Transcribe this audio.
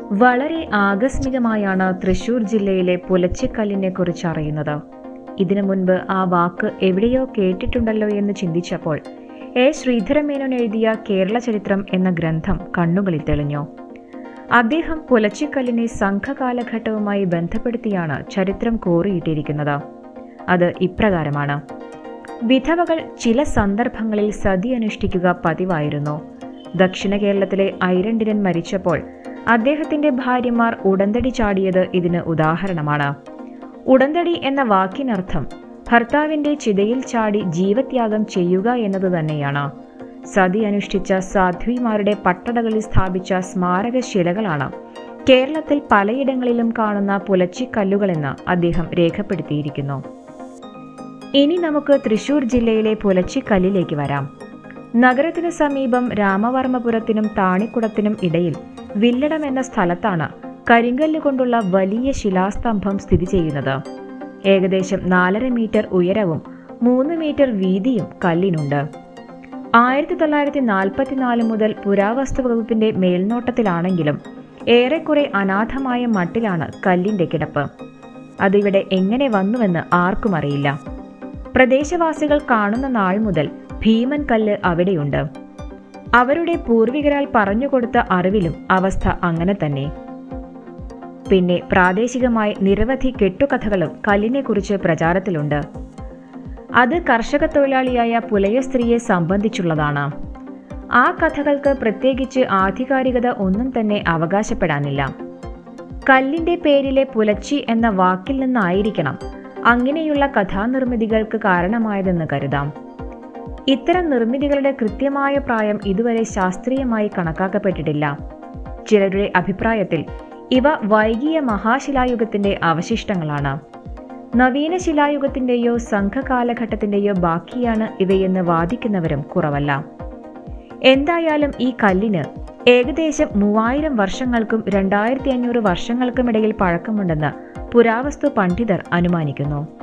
വളരെ ആകസ്മികമായാണ് തൃശൂർ ജില്ലയിലെ പുലച്ചിക്കല്ലിനെ കുറിച്ച് അറിയുന്നത് ഇതിനു മുൻപ് ആ വാക്ക് എവിടെയോ കേട്ടിട്ടുണ്ടല്ലോ എന്ന് ചിന്തിച്ചപ്പോൾ എ ശ്രീധരമേനോൻ എഴുതിയ കേരള ചരിത്രം എന്ന ഗ്രന്ഥം കണ്ണുകളിൽ തെളിഞ്ഞു അദ്ദേഹം പുലച്ചിക്കല്ലിനെ സംഘകാലഘട്ടവുമായി ബന്ധപ്പെടുത്തിയാണ് ചരിത്രം കോറിയിട്ടിരിക്കുന്നത് അത് ഇപ്രകാരമാണ് വിധവകൾ ചില സന്ദർഭങ്ങളിൽ സതി അനുഷ്ഠിക്കുക പതിവായിരുന്നു ദക്ഷിണ കേരളത്തിലെ ഐരണ്ടിരൻ മരിച്ചപ്പോൾ അദ്ദേഹത്തിന്റെ ഭാര്യമാർ ഉടന്തടി ചാടിയത് ഇതിന് ഉദാഹരണമാണ് ഉടന്തടി എന്ന വാക്കിനർത്ഥം ഭർത്താവിന്റെ ചിതയിൽ ചാടി ജീവത്യാഗം ചെയ്യുക എന്നത് തന്നെയാണ് സതി അനുഷ്ഠിച്ച സാധ്വിമാരുടെ പട്ടടകളിൽ സ്ഥാപിച്ച സ്മാരകശിലകളാണ് കേരളത്തിൽ പലയിടങ്ങളിലും കാണുന്ന പുലച്ചിക്കല്ലുകളെന്ന് അദ്ദേഹം രേഖപ്പെടുത്തിയിരിക്കുന്നു ഇനി നമുക്ക് തൃശൂർ ജില്ലയിലെ പുലച്ചിക്കല്ലിലേക്ക് വരാം നഗരത്തിനു സമീപം രാമവർമ്മപുരത്തിനും താണിക്കുടത്തിനും ഇടയിൽ വില്ലടം എന്ന സ്ഥലത്താണ് കരിങ്കല്ല് കൊണ്ടുള്ള വലിയ ശിലാസ്തംഭം സ്ഥിതി ചെയ്യുന്നത് ഏകദേശം നാലര മീറ്റർ ഉയരവും മൂന്ന് മീറ്റർ വീതിയും കല്ലിനുണ്ട് ആയിരത്തി തൊള്ളായിരത്തി നാൽപ്പത്തിനാല് മുതൽ പുരാവസ്തു വകുപ്പിന്റെ മേൽനോട്ടത്തിലാണെങ്കിലും ഏറെക്കുറെ അനാഥമായ മട്ടിലാണ് കല്ലിന്റെ കിടപ്പ് അതിവിടെ എങ്ങനെ വന്നുവെന്ന് ആർക്കും അറിയില്ല പ്രദേശവാസികൾ കാണുന്ന നാൾ മുതൽ ഭീമൻ കല്ല് അവിടെയുണ്ട് അവരുടെ പൂർവികരാൽ പറഞ്ഞുകൊടുത്ത അറിവിലും അവസ്ഥ അങ്ങനെ തന്നെ പിന്നെ പ്രാദേശികമായി നിരവധി കെട്ടുകഥകളും കല്ലിനെക്കുറിച്ച് പ്രചാരത്തിലുണ്ട് അത് കർഷക തൊഴിലാളിയായ പുലയ സ്ത്രീയെ സംബന്ധിച്ചുള്ളതാണ് ആ കഥകൾക്ക് പ്രത്യേകിച്ച് ആധികാരികത ഒന്നും തന്നെ അവകാശപ്പെടാനില്ല കല്ലിന്റെ പേരിലെ പുലച്ചി എന്ന വാക്കിൽ നിന്നായിരിക്കണം അങ്ങനെയുള്ള കഥാനിർമ്മിതികൾക്ക് കാരണമായതെന്ന് കരുതാം ഇത്തരം നിർമ്മിതികളുടെ കൃത്യമായ പ്രായം ഇതുവരെ ശാസ്ത്രീയമായി കണക്കാക്കപ്പെട്ടിട്ടില്ല ചിലരുടെ അഭിപ്രായത്തിൽ ഇവ വൈകിയ മഹാശിലായുഗത്തിന്റെ അവശിഷ്ടങ്ങളാണ് നവീന ശിലായുഗത്തിന്റെയോ സംഘകാലഘട്ടത്തിന്റെയോ ബാക്കിയാണ് ഇവയെന്ന് വാദിക്കുന്നവരും കുറവല്ല എന്തായാലും ഈ കല്ലിന് ഏകദേശം മൂവായിരം വർഷങ്ങൾക്കും രണ്ടായിരത്തി അഞ്ഞൂറ് വർഷങ്ങൾക്കുമിടയിൽ പഴക്കമുണ്ടെന്ന് പുരാവസ്തു പണ്ഡിതർ അനുമാനിക്കുന്നു